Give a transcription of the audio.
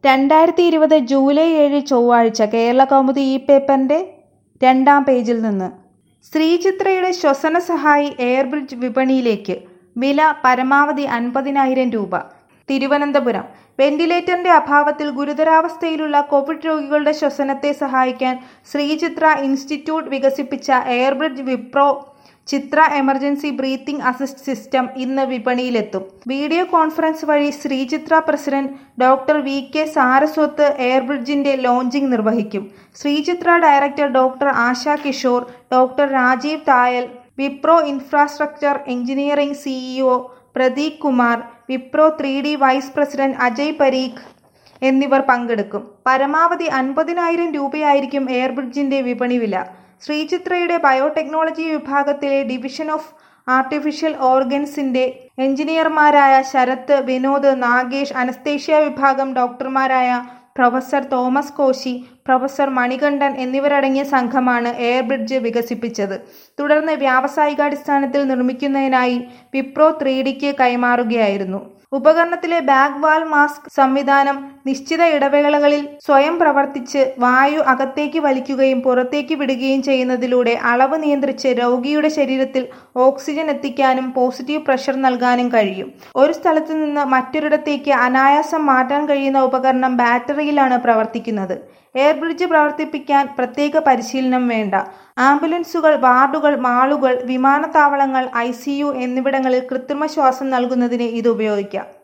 രണ്ടായിരത്തി ഇരുപത് ജൂലൈ ഏഴ് ചൊവ്വാഴ്ച കേരള കൗമുദി ഈ പേപ്പറിന്റെ രണ്ടാം പേജിൽ നിന്ന് ശ്രീചിത്രയുടെ ശ്വസന സഹായി എയർബ്രിഡ്ജ് വിപണിയിലേക്ക് വില പരമാവധി അൻപതിനായിരം രൂപ തിരുവനന്തപുരം വെന്റിലേറ്ററിന്റെ അഭാവത്തിൽ ഗുരുതരാവസ്ഥയിലുള്ള കോവിഡ് രോഗികളുടെ ശ്വസനത്തെ സഹായിക്കാൻ ശ്രീചിത്ര ഇൻസ്റ്റിറ്റ്യൂട്ട് വികസിപ്പിച്ച airbridge Wipro Chitra emergency breathing assist system ഇന്ന് വിപണിയിലെത്തും വീഡിയോ കോൺഫറൻസ് വഴി Sree Chitra president doctor V K Saraswat എയർബ്രിഡ്ജിന്റെ ലോഞ്ചിംഗ് നിർവഹിക്കും Sree Chitra director doctor Asha Kishore doctor Rajeev Thayal Wipro infrastructure engineering CEO Pradeep Kumar Wipro three D vice president Ajay Parikh എന്നിവർ പങ്കെടുക്കും പരമാവധി അൻപതിനായിരം രൂപയായിരിക്കും എയർബ്രിഡ്ജിന്റെ വിപണി വില ശ്രീചിത്രയുടെ ബയോടെക്നോളജി വിഭാഗത്തിലെ ഡിവിഷൻ ഓഫ് ആർട്ടിഫിഷ്യൽ ഓർഗൻസിന്റെ എഞ്ചിനീയർമാരായ ശരത്ത് വിനോദ് നാഗേഷ് അനസ്തേഷ്യ വിഭാഗം ഡോക്ടർമാരായ professor Thomas Koshy professor Manikandan എന്നിവരടങ്ങിയ സംഘമാണ് എയർബ്രിഡ്ജ് വികസിപ്പിച്ചത് തുടർന്ന് വ്യാവസായികാടിസ്ഥാനത്തിൽ നിർമ്മിക്കുന്നതിനായി വിപ്രോ ത്രീ ഡിക്ക് കൈമാറുകയായിരുന്നു ഉപകരണത്തിലെ ബാക്ക് വാൽ മാസ്ക് സംവിധാനം നിശ്ചിത ഇടവേളകളിൽ സ്വയം പ്രവർത്തിച്ച് വായു അകത്തേക്ക് വലിക്കുകയും പുറത്തേക്ക് വിടുകയും ചെയ്യുന്നതിലൂടെ അളവ് നിയന്ത്രിച്ച് രോഗിയുടെ ശരീരത്തിൽ ഓക്സിജൻ എത്തിക്കാനും പോസിറ്റീവ് പ്രഷർ നൽകാനും കഴിയും ഒരു സ്ഥലത്ത് നിന്ന് മറ്റൊരിടത്തേക്ക് അനായാസം മാറ്റാൻ കഴിയുന്ന ഉപകരണം ബാറ്ററിയിലാണ് പ്രവർത്തിക്കുന്നത് എയർബ്രിഡ്ജ് പ്രവർത്തിപ്പിക്കാൻ പ്രത്യേക പരിശീലനം വേണ്ട ആംബുലൻസുകൾ വാർഡുകൾ മാളുകൾ വിമാനത്താവളങ്ങൾ ഐ എന്നിവിടങ്ങളിൽ കൃത്രിമ ശ്വാസം നൽകുന്നതിന് ഇത് ഉപയോഗിക്കാം